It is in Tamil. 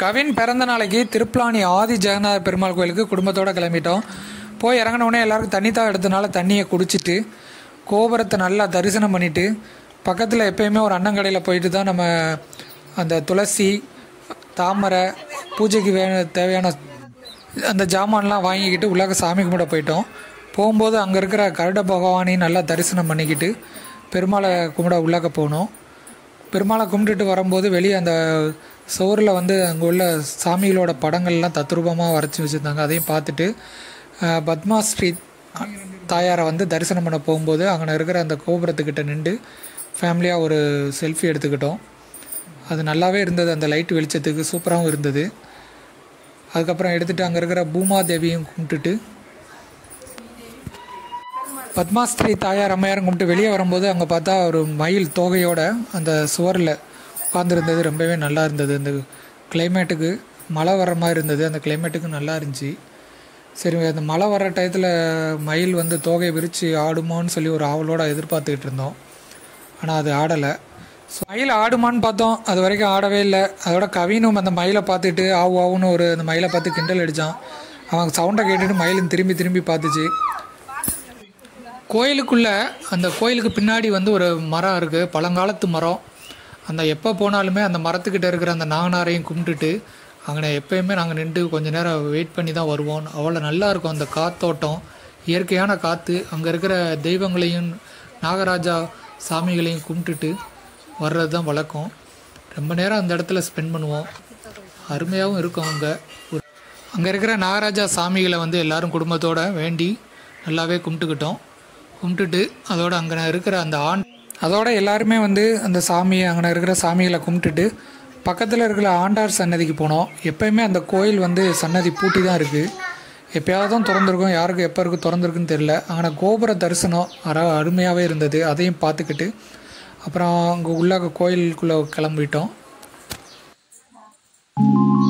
கவின் பிறந்த நாளைக்கு திருப்ளானி ஆதி ஜெகநாத பெருமாள் கோயிலுக்கு குடும்பத்தோடு கிளம்பிட்டோம் போய் இறங்கின உடனே எல்லாருக்கும் தண்ணி தான் எடுத்தனால தண்ணியை குடிச்சிட்டு கோபுரத்தை நல்லா தரிசனம் பண்ணிவிட்டு பக்கத்தில் எப்பயுமே ஒரு அண்ணங்கடையில் போயிட்டு தான் நம்ம அந்த துளசி தாமரை பூஜைக்கு வே தேவையான அந்த ஜாமான்லாம் வாங்கிக்கிட்டு உள்ளாக சாமி கும்பிட போயிட்டோம் போகும்போது அங்கே இருக்கிற கருட பகவானையும் நல்லா தரிசனம் பண்ணிக்கிட்டு பெருமாளை கும்பிட உள்ளாக்க போனோம் பெருமாளை கும்பிட்டுட்டு வரும்போது வெளியே அந்த சுவரில் வந்து அங்கே உள்ள சாமிகளோட படங்கள்லாம் தத்ரூபமாக வரைச்சி வச்சுருந்தாங்க அதையும் பார்த்துட்டு அஹ், பத்மா ஸ்ரீ தாயாரை வந்து தரிசனம் பண்ண போகும்போது அங்கே இருக்கிற அந்த கோபுரத்துக்கிட்ட நின்று ஃபேமிலியாக ஒரு செல்ஃபி எடுத்துக்கிட்டோம் அது நல்லாவே இருந்தது அந்த லைட் வெளிச்சத்துக்கு சூப்பராகவும் இருந்தது அதுக்கப்புறம் எடுத்துகிட்டு அங்கே இருக்கிற பூமா தேவியும் கும்பிட்டுட்டு பத்மாஸ்திரி தாயார் அம்மையாரும் கும்பிட்டு வெளியே வரும்போது அங்கே பார்த்தா ஒரு மயில் தோகையோட அந்த சுவரில் உட்காந்துருந்தது ரொம்பவே நல்லா இருந்தது அந்த கிளைமேட்டுக்கு மழை வர்ற மாதிரி இருந்தது அந்த கிளைமேட்டுக்கு நல்லா இருந்துச்சு சரி அந்த மழை வர்ற டயத்தில் மயில் வந்து தோகையை விரித்து ஆடுமோன்னு சொல்லி ஒரு ஆவலோட எதிர்பார்த்துக்கிட்டு இருந்தோம் ஆனால் அது ஆடலை ஸோ மயில் ஆடுமான்னு பார்த்தோம் அது வரைக்கும் ஆடவே இல்லை அதோட கவினும் அந்த மயிலை பார்த்துட்டு ஆவு ஆவுன்னு ஒரு அந்த மயிலை பார்த்து கிண்டல் அடித்தான் அவன் சவுண்டை கேட்டுட்டு மயிலும் திரும்பி திரும்பி பார்த்துச்சு கோயிலுக்குள்ளே அந்த கோயிலுக்கு பின்னாடி வந்து ஒரு மரம் இருக்குது பழங்காலத்து மரம் அந்த எப்போ போனாலுமே அந்த மரத்துக்கிட்ட இருக்கிற அந்த நாகனாரையும் கும்பிட்டுட்டு அங்கே எப்பயுமே நாங்கள் நின்று கொஞ்ச நேரம் வெயிட் பண்ணி தான் வருவோம் அவ்வளோ நல்லா இருக்கும் அந்த காத்தோட்டம் இயற்கையான காற்று அங்கே இருக்கிற தெய்வங்களையும் நாகராஜா சாமிகளையும் கும்பிட்டுட்டு வர்றது தான் வழக்கம் ரொம்ப நேரம் அந்த இடத்துல ஸ்பெண்ட் பண்ணுவோம் அருமையாகவும் இருக்கும் அங்கே அங்கே இருக்கிற நாகராஜா சாமிகளை வந்து எல்லாரும் குடும்பத்தோட வேண்டி நல்லாவே கும்பிட்டுக்கிட்டோம் கும்பிட்டுட்டு அதோட அங்கே இருக்கிற அந்த ஆண் அதோட எல்லாருமே வந்து அந்த சாமி அங்கே இருக்கிற சாமிகளை கும்பிட்டுட்டு பக்கத்தில் இருக்கிற ஆண்டார் சன்னதிக்கு போனோம் எப்பயுமே அந்த கோயில் வந்து சன்னதி பூட்டி தான் இருக்குது எப்பயாவது தான் திறந்துருக்கும் யாருக்கு எப்போ இருக்கு திறந்துருக்குன்னு தெரில அங்கே கோபுர தரிசனம் அற அருமையாகவே இருந்தது அதையும் பார்த்துக்கிட்டு அப்புறம் அங்கே உள்ள கோயிலுக்குள்ளே கிளம்பிட்டோம்